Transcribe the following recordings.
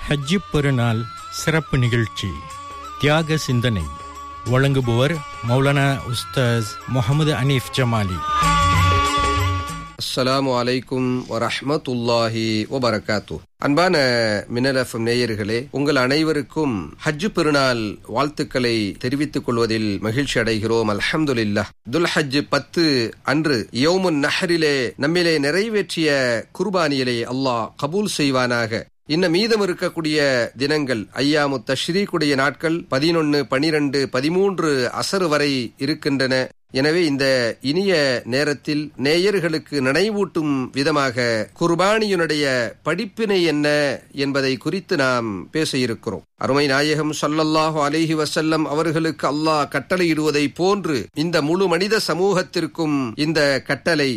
ஹஜ்ஜி பெருநாள் சிறப்பு நிகழ்ச்சி தியாக சிந்தனை வழங்குபவர் மௌலானா உஸ்தாஸ் முகமது அனீஃப் ஜமாலி அஸ்ஸலாமு அலைக்கும் வரஹ்மத்துல்லாஹி வபரகாத்து அன்பான மினலஃபம் நேயர்களே உங்கள் அனைவருக்கும் ஹஜ்ஜு பெருநாள் வாழ்த்துக்களை தெரிவித்துக் கொள்வதில் மகிழ்ச்சி அடைகிறோம் அல்ஹம்துலில்லா துல் ஹஜ் பத்து அன்று யௌமுன் நஹரிலே நம்மிலே நிறைவேற்றிய குர்பானியிலே அல்லாஹ் கபூல் செய்வானாக இன்னும் மீதம் இருக்கக்கூடிய தினங்கள் ஐயாமு தஷ்ரீக்குடைய நாட்கள் பதினொன்னு பனிரெண்டு பதிமூன்று அசரு வரை இருக்கின்றன எனவே இந்த இனிய நேரத்தில் நேயர்களுக்கு நினைவூட்டும் விதமாக குர்பானியுடைய படிப்பினை என்ன என்பதை குறித்து நாம் பேச இருக்கிறோம் அருமை நாயகம் சொல்லல்லாஹு அலைஹி வசல்லம் அவர்களுக்கு அல்லாஹ் கட்டளையிடுவதை போன்று இந்த முழு மனித சமூகத்திற்கும் இந்த கட்டளை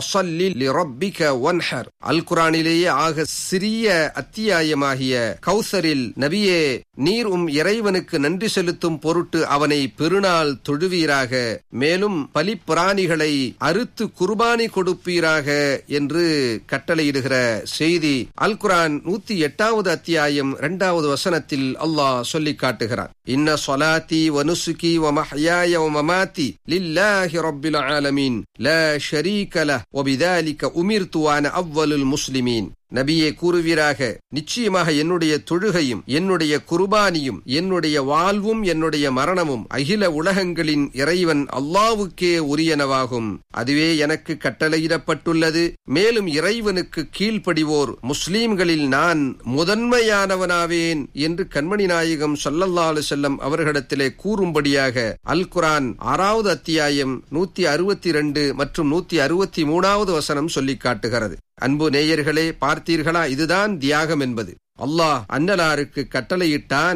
அல் குரானிலேயே ஆக சிறிய அத்தியாயமாகிய கௌசரில் நபியே நீர் உம் இறைவனுக்கு நன்றி செலுத்தும் பொருட்டு அவனை பெருநாள் தொழுவீராக மேலும் பலிப்பிராணிகளை அறுத்து குர்பானி கொடுப்பீராக என்று கட்டளையிடுகிற செய்தி அல் குரான் நூத்தி எட்டாவது அத்தியாயம் இரண்டாவது வசனத்தில் அல்லாஹ் சொல்லி காட்டுகிறான் இன்ன சொலாத்தி வனுசுகி வமஹ்யாய வமமாத்தி லில்லாஹி ரப்பில் ஆலமீன் லா ஷரீக லஹ் வபிதாலிக உமிர்து அன அவ்வலுல் முஸ்லிமீன் நபியே கூறுவீராக நிச்சயமாக என்னுடைய தொழுகையும் என்னுடைய குர்பானியும் என்னுடைய வாழ்வும் என்னுடைய மரணமும் அகில உலகங்களின் இறைவன் அல்லாவுக்கே உரியனவாகும் அதுவே எனக்கு கட்டளையிடப்பட்டுள்ளது மேலும் இறைவனுக்கு கீழ்ப்படிவோர் முஸ்லீம்களில் நான் முதன்மையானவனாவேன் என்று கண்மணி நாயகம் சொல்லல்லாலு செல்லம் அவர்களிடத்திலே கூறும்படியாக அல் குரான் ஆறாவது அத்தியாயம் நூத்தி அறுபத்தி இரண்டு மற்றும் நூத்தி அறுபத்தி மூணாவது வசனம் சொல்லி காட்டுகிறது அன்பு நேயர்களே பார்த்தீர்களா இதுதான் தியாகம் என்பது அல்லாஹ் அன்னலாருக்கு கட்டளையிட்டான்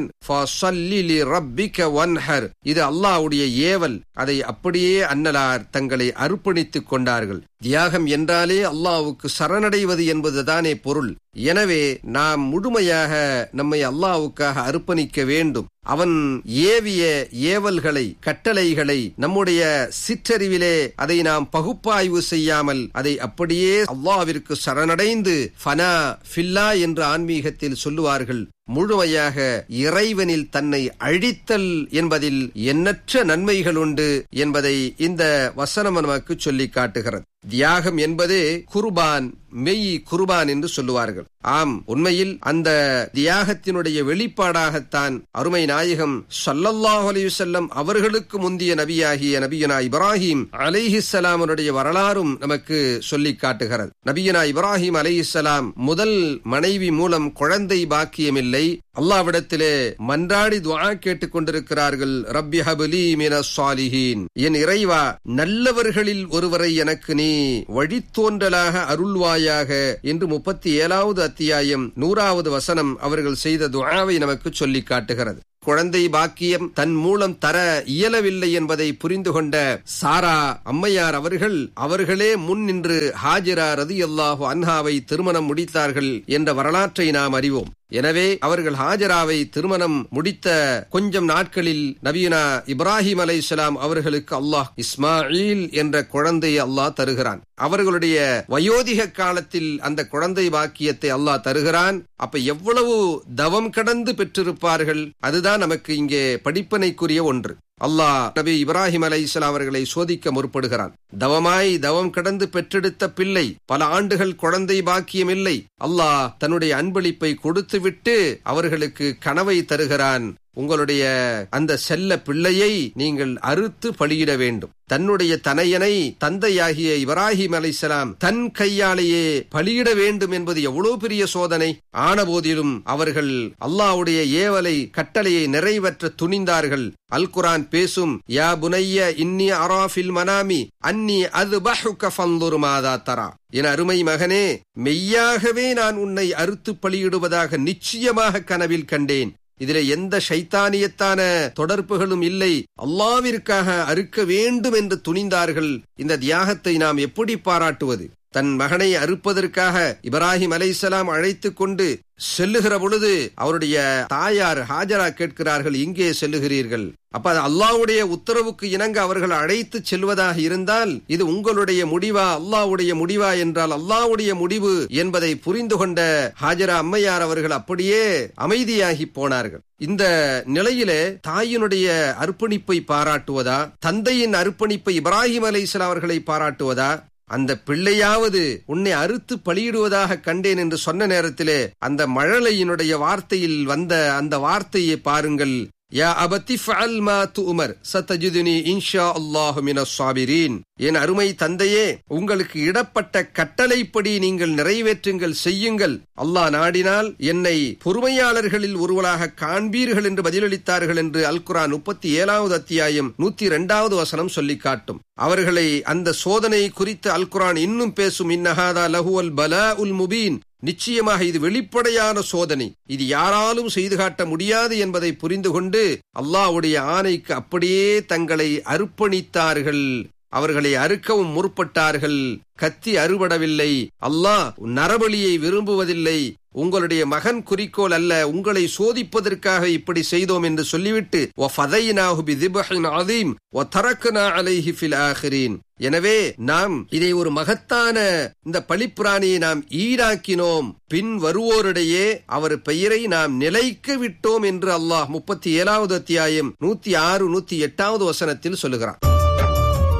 இது அல்லாஹ்வுடைய ஏவல் அதை அப்படியே அன்னலார் தங்களை அர்ப்பணித்துக் கொண்டார்கள் தியாகம் என்றாலே அல்லாவுக்கு சரணடைவது என்பதுதானே பொருள் எனவே நாம் முழுமையாக நம்மை அல்லாவுக்காக அர்ப்பணிக்க வேண்டும் அவன் ஏவிய ஏவல்களை கட்டளைகளை நம்முடைய சிற்றறிவிலே அதை நாம் பகுப்பாய்வு செய்யாமல் அதை அப்படியே அல்லாவிற்கு சரணடைந்து ஃபனா ஃபில்லா என்று ஆன்மீகத்தில் சொல்லுவார்கள் முழுமையாக இறைவனில் தன்னை அழித்தல் என்பதில் எண்ணற்ற நன்மைகள் உண்டு என்பதை இந்த வசனம் நமக்கு சொல்லி காட்டுகிறது தியாகம் என்பதே குர்பான் மெய் குர்பான் என்று சொல்லுவார்கள் ஆம் உண்மையில் அந்த தியாகத்தினுடைய வெளிப்பாடாகத்தான் அருமை நாயகம் சல்லல்லாஹு அலையுசல்லம் அவர்களுக்கு முந்திய நபியாகிய நபியனா இப்ராஹிம் அலைஹிஸ்ஸலாமனுடைய வரலாறும் நமக்கு சொல்லி காட்டுகிறது நபியனா இப்ராஹிம் அலைஹிஸ்ஸலாம் முதல் மனைவி மூலம் குழந்தை பாக்கியமில்லை அல்லாவிடத்திலே மன்றாடி துவா கேட்டுக் கொண்டிருக்கிறார்கள் ரப்பி ஹபலி மின சாலிஹீன் என் இறைவா நல்லவர்களில் ஒருவரை எனக்கு நீ வழித்தோன்றலாக அருள்வாயாக என்று முப்பத்தி ஏழாவது அத்தியாயம் நூறாவது வசனம் அவர்கள் செய்த துவாவை நமக்கு சொல்லி காட்டுகிறது குழந்தை பாக்கியம் தன் மூலம் தர இயலவில்லை என்பதை புரிந்து கொண்ட சாரா அம்மையார் அவர்கள் அவர்களே முன் நின்று ஹாஜிரா ரதி அல்லாஹு அன்ஹாவை திருமணம் முடித்தார்கள் என்ற வரலாற்றை நாம் அறிவோம் எனவே அவர்கள் ஹாஜராவை திருமணம் முடித்த கொஞ்சம் நாட்களில் நவீனா இப்ராஹிம் அலை இஸ்லாம் அவர்களுக்கு அல்லாஹ் இஸ்மாயில் என்ற குழந்தையை அல்லாஹ் தருகிறான் அவர்களுடைய வயோதிக காலத்தில் அந்த குழந்தை பாக்கியத்தை அல்லாஹ் தருகிறான் அப்ப எவ்வளவு தவம் கடந்து பெற்றிருப்பார்கள் அதுதான் நமக்கு இங்கே படிப்பனைக்குரிய ஒன்று அல்லாஹ் நபி இப்ராஹிம் அலை இஸ்லாம் அவர்களை சோதிக்க முற்படுகிறான் தவமாய் தவம் கடந்து பெற்றெடுத்த பிள்ளை பல ஆண்டுகள் குழந்தை பாக்கியம் இல்லை அல்லாஹ் தன்னுடைய அன்பளிப்பை கொடுத்துவிட்டு அவர்களுக்கு கனவை தருகிறான் உங்களுடைய அந்த செல்ல பிள்ளையை நீங்கள் அறுத்து பலியிட வேண்டும் தன்னுடைய தனையனை தந்தையாகிய இப்ராஹிம் அலைசலாம் தன் கையாலேயே பலியிட வேண்டும் என்பது எவ்வளவு பெரிய சோதனை ஆன போதிலும் அவர்கள் அல்லாவுடைய ஏவலை கட்டளையை நிறைவேற்ற துணிந்தார்கள் அல் குரான் பேசும் யா புனைய இன்னி அராஃபில் மனாமி அன்னி அது பஹுக்க மாதா தரா என் அருமை மகனே மெய்யாகவே நான் உன்னை அறுத்து பலியிடுவதாக நிச்சயமாக கனவில் கண்டேன் இதில எந்த சைத்தானியத்தான தொடர்புகளும் இல்லை அல்லாவிற்காக அறுக்க வேண்டும் என்று துணிந்தார்கள் இந்த தியாகத்தை நாம் எப்படி பாராட்டுவது தன் மகனை அறுப்பதற்காக இப்ராஹிம் அலைசலாம் அழைத்து கொண்டு செல்லுகிற பொழுது அவருடைய தாயார் ஹாஜரா கேட்கிறார்கள் இங்கே செல்லுகிறீர்கள் அப்ப அது அல்லாவுடைய உத்தரவுக்கு இணங்க அவர்கள் அழைத்து செல்வதாக இருந்தால் இது உங்களுடைய முடிவா அல்லாவுடைய முடிவா என்றால் அல்லாவுடைய முடிவு என்பதை புரிந்து கொண்ட ஹாஜரா அம்மையார் அவர்கள் அப்படியே அமைதியாகி போனார்கள் இந்த நிலையிலே தாயினுடைய அர்ப்பணிப்பை பாராட்டுவதா தந்தையின் அர்ப்பணிப்பை இப்ராஹிம் அலை அவர்களை பாராட்டுவதா அந்த பிள்ளையாவது உன்னை அறுத்து பலியிடுவதாக கண்டேன் என்று சொன்ன நேரத்திலே அந்த மழலையினுடைய வார்த்தையில் வந்த அந்த வார்த்தையை பாருங்கள் யா அபத்தி ஃபஅல் மா துமர் சத்தஜிதுனி இன்ஷா அல்லாஹு மினஸ் சாபிரீன் என் அருமை தந்தையே உங்களுக்கு இடப்பட்ட கட்டளைப்படி நீங்கள் நிறைவேற்றுங்கள் செய்யுங்கள் அல்லாஹ் நாடினால் என்னை பொறுமையாளர்களில் ஒருவராக காண்பீர்கள் என்று பதிலளித்தார்கள் என்று அல் குரான் முப்பத்தி ஏழாவது அத்தியாயம் நூத்தி இரண்டாவது வசனம் சொல்லி காட்டும் அவர்களை அந்த சோதனை குறித்து அல் குரான் இன்னும் பேசும் இன்னஹாதா லஹுவல் பலா உல் முபீன் நிச்சயமாக இது வெளிப்படையான சோதனை இது யாராலும் செய்து காட்ட முடியாது என்பதை புரிந்து கொண்டு அல்லாஹ்வுடைய ஆணைக்கு அப்படியே தங்களை அர்ப்பணித்தார்கள் அவர்களை அறுக்கவும் முற்பட்டார்கள் கத்தி அறுபடவில்லை அல்லாஹ் நரபலியை விரும்புவதில்லை உங்களுடைய மகன் குறிக்கோள் அல்ல உங்களை சோதிப்பதற்காக இப்படி செய்தோம் என்று சொல்லிவிட்டு எனவே நாம் இதை ஒரு மகத்தான இந்த பழிப்புராணியை நாம் ஈடாக்கினோம் பின் வருவோரிடையே அவர் பெயரை நாம் நிலைக்க விட்டோம் என்று அல்லாஹ் முப்பத்தி ஏழாவது அத்தியாயம் நூத்தி ஆறு நூத்தி எட்டாவது வசனத்தில் சொல்லுகிறான்